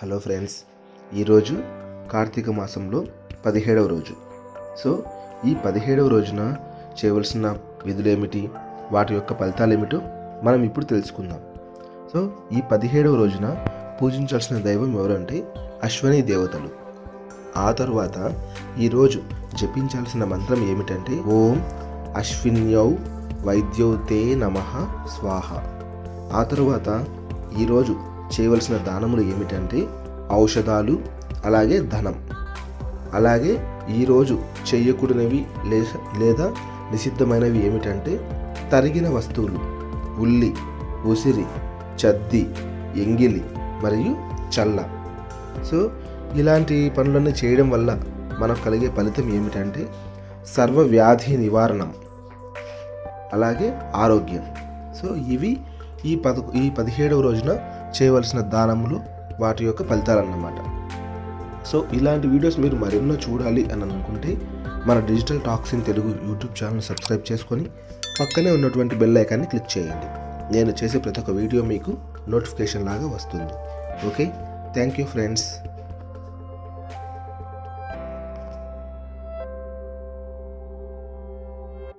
hello friends ఈరోజు కార్తీక మాసంలో పదిహేడవ రోజు సో ఈ పదిహేడవ రోజున చేయవలసిన విధులు ఏమిటి వాటి యొక్క ఫలితాలు ఏమిటో మనం ఇప్పుడు తెలుసుకుందాం సో ఈ పదిహేడవ రోజున పూజించాల్సిన దైవం ఎవరంటే అశ్వని దేవతలు ఆ తరువాత ఈరోజు జపించాల్సిన మంత్రం ఏమిటంటే ఓం అశ్విన్యౌ వైద్యౌ తే నమ స్వాహ ఆ తరువాత ఈరోజు చేయవలసిన దానములు ఏమిటంటే ఔషధాలు అలాగే ధనం అలాగే ఈరోజు చేయకూడనివి లే- లేదా నిషిద్ధమైనవి ఏమిటంటే తరిగిన వస్తువులు ఉల్లి ఉసిరి చద్ది ఎంగిలి మరియు చల్ల సో ఇలాంటి పనులన్నీ చేయడం వల్ల మనకు కలిగే ఫలితం ఏమిటంటే సర్వ వ్యాధి నివారణం అలాగే ఆరోగ్యం సో ఇవి ఈ పద ఈ పదిహేడవ రోజున చేయవలసిన దానములు వాటి యొక్క ఫలితాలు అన్నమాట సో ఇలాంటి వీడియోస్ మీరు మరెన్నో చూడాలి అని అనుకుంటే మన Digital Talks in Telugu YouTube channel subscribe చేసుకొని పక్కనే ఉన్నటువంటి బెల్ ఐకాన్ని క్లిక్ చేయండి నేను చేసే ప్రతి ఒక్క వీడియో మీకు నోటిఫికేషన్ లాగా వస్తుంది ఓకే థ్యాంక్ యూ ఫ్రెండ్స్